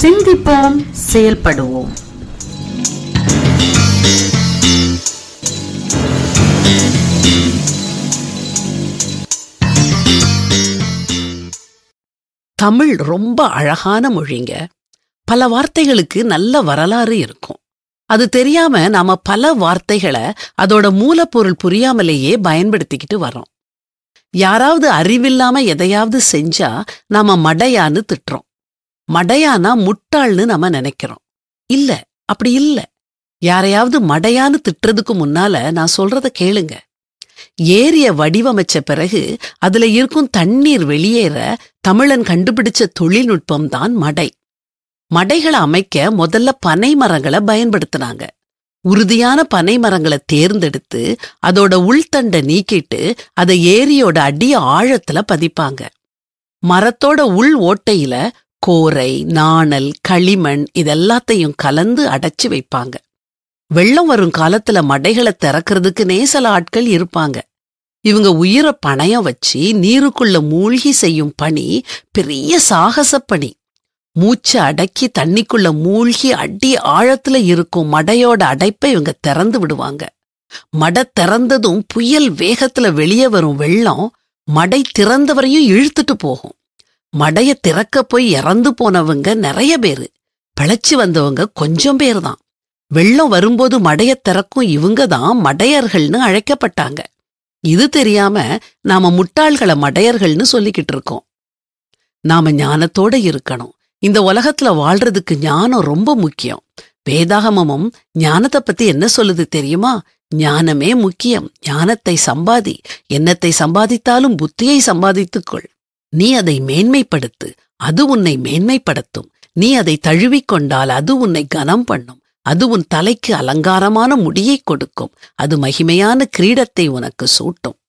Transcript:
சிந்திப்போம் செயல்படுவோம் தமிழ் ரொம்ப அழகான மொழிங்க பல வார்த்தைகளுக்கு நல்ல வரலாறு இருக்கும் அது தெரியாம நாம பல வார்த்தைகளை அதோட மூலப்பொருள் புரியாமலேயே பயன்படுத்திக்கிட்டு வரோம் யாராவது அறிவில்லாம எதையாவது செஞ்சா நாம மடையான்னு திட்டுறோம் மடையானா முட்டாள்னு நாம நினைக்கிறோம் இல்ல அப்படி இல்ல யாரையாவது மடையான்னு திட்டுறதுக்கு முன்னால நான் சொல்றத கேளுங்க ஏரிய வடிவமைச்ச பிறகு அதுல இருக்கும் தண்ணீர் வெளியேற தமிழன் கண்டுபிடிச்ச தொழில்நுட்பம் தான் மடை மடைகளை அமைக்க முதல்ல பனை மரங்களை பயன்படுத்தினாங்க உறுதியான பனை மரங்களை தேர்ந்தெடுத்து அதோட உள்தண்டை நீக்கிட்டு அதை ஏரியோட அடி ஆழத்துல பதிப்பாங்க மரத்தோட உள் ஓட்டையில கோரை நாணல் களிமண் இதெல்லாத்தையும் கலந்து அடைச்சு வைப்பாங்க வெள்ளம் வரும் காலத்துல மடைகளை திறக்கிறதுக்குனே சில ஆட்கள் இருப்பாங்க இவங்க உயிரை பணயம் வச்சு நீருக்குள்ள மூழ்கி செய்யும் பணி பெரிய சாகசப் பணி மூச்சை அடக்கி தண்ணிக்குள்ள மூழ்கி அடி ஆழத்துல இருக்கும் மடையோட அடைப்பை இவங்க திறந்து விடுவாங்க மடை திறந்ததும் புயல் வேகத்துல வெளியே வரும் வெள்ளம் மடை திறந்தவரையும் இழுத்துட்டு போகும் மடைய திறக்க போய் இறந்து போனவங்க நிறைய பேரு பிழைச்சு வந்தவங்க கொஞ்சம் பேர் தான் வெள்ளம் வரும்போது மடைய திறக்கும் இவங்க தான் மடையர்கள்னு அழைக்கப்பட்டாங்க இது தெரியாம நாம முட்டாள்களை மடையர்கள்னு சொல்லிக்கிட்டு இருக்கோம் நாம ஞானத்தோட இருக்கணும் இந்த உலகத்துல வாழ்றதுக்கு ஞானம் ரொம்ப முக்கியம் வேதாகமமும் ஞானத்தை பத்தி என்ன சொல்லுது தெரியுமா ஞானமே முக்கியம் ஞானத்தை சம்பாதி என்னத்தை சம்பாதித்தாலும் புத்தியை சம்பாதித்துக்கொள் நீ அதை மேன்மைப்படுத்து அது உன்னை மேன்மைப்படுத்தும் நீ அதை தழுவிக்கொண்டால் அது உன்னை கனம் பண்ணும் அது உன் தலைக்கு அலங்காரமான முடியை கொடுக்கும் அது மகிமையான கிரீடத்தை உனக்கு சூட்டும்